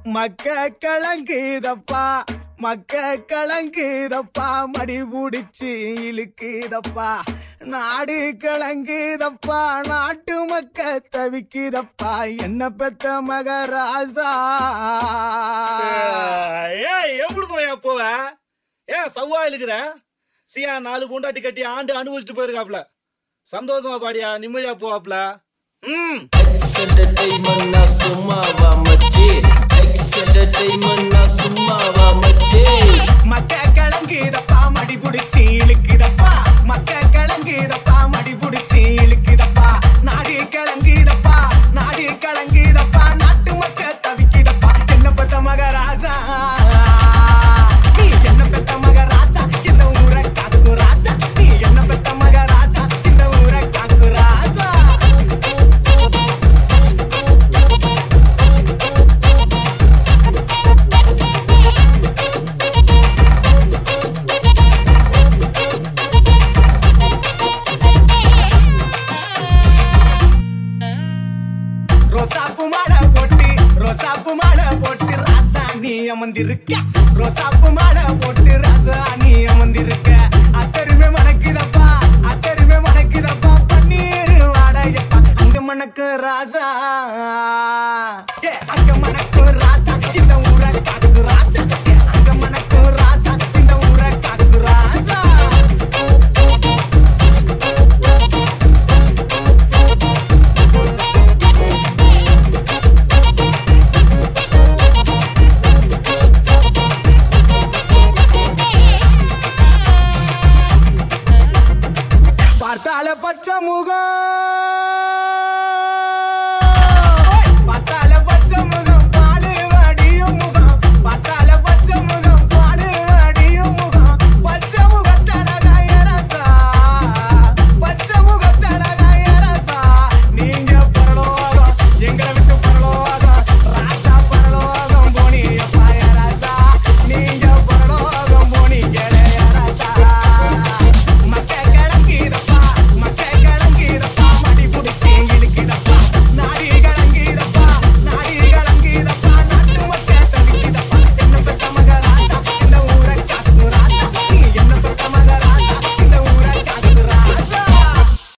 மக்க கலங்குதப்பா மக்க கலங்குதப்பா மடி பிடிச்சி இழுக்குதப்பா நாடு கலங்குதப்பா நாட்டு மக்க தவிக்குதப்பா என்ன பெத்த மகராசா ஏய் எப்படி துறையா போவ ஏன் சவ்வா இழுக்கிற சியா நாலு கொண்டாட்டி கட்டி ஆண்டு அனுபவிச்சுட்டு போயிருக்காப்ல சந்தோஷமா பாடியா நிம்மதியா போவாப்ல ம் எக்ஸ் என்டர்டைன்மெண்ட் நான் சும்மாவா மச்சி எக்ஸ் என்டர்டைன்மெண்ட் நான் சும்மாவா மச்சி மக்க கலங்குதப்பா மடி பிடிச்சி இழுக்குதப்பா மக்க கலங்குதப்பா மடி பிடிச்சி இழுக்குதப்பா நாடு கலங்குதப்பா நாடு கலங்குதப்பா நாட்டு மக்க தவிக்குதப்பா என்ன பெத்த மகராசா நீ என்ன பெத்த மகராசா இந்த ஊரை காக்கு ராசா நீ என்ன பெத்த மகராசா இந்த ஊரை காக்கு ராசா ரோசாப்பு மாலை போட்டு ரோசாப்பு மாலை போட்டு ராசா நீ அமர்ந்திருக்க ரோசாப்பு மாலை போட்டு ராசா நீ அமர்ந்திருக்க அத்தருமே மணக்குதப்பா அத்தருமே மணக்குதப்பா பன்னீர் வாடகைப்பா அங்க மணக்கு ராசா ஏ அங்க மணக்கு ராசா இந்த ஊரை காக்கு ராசா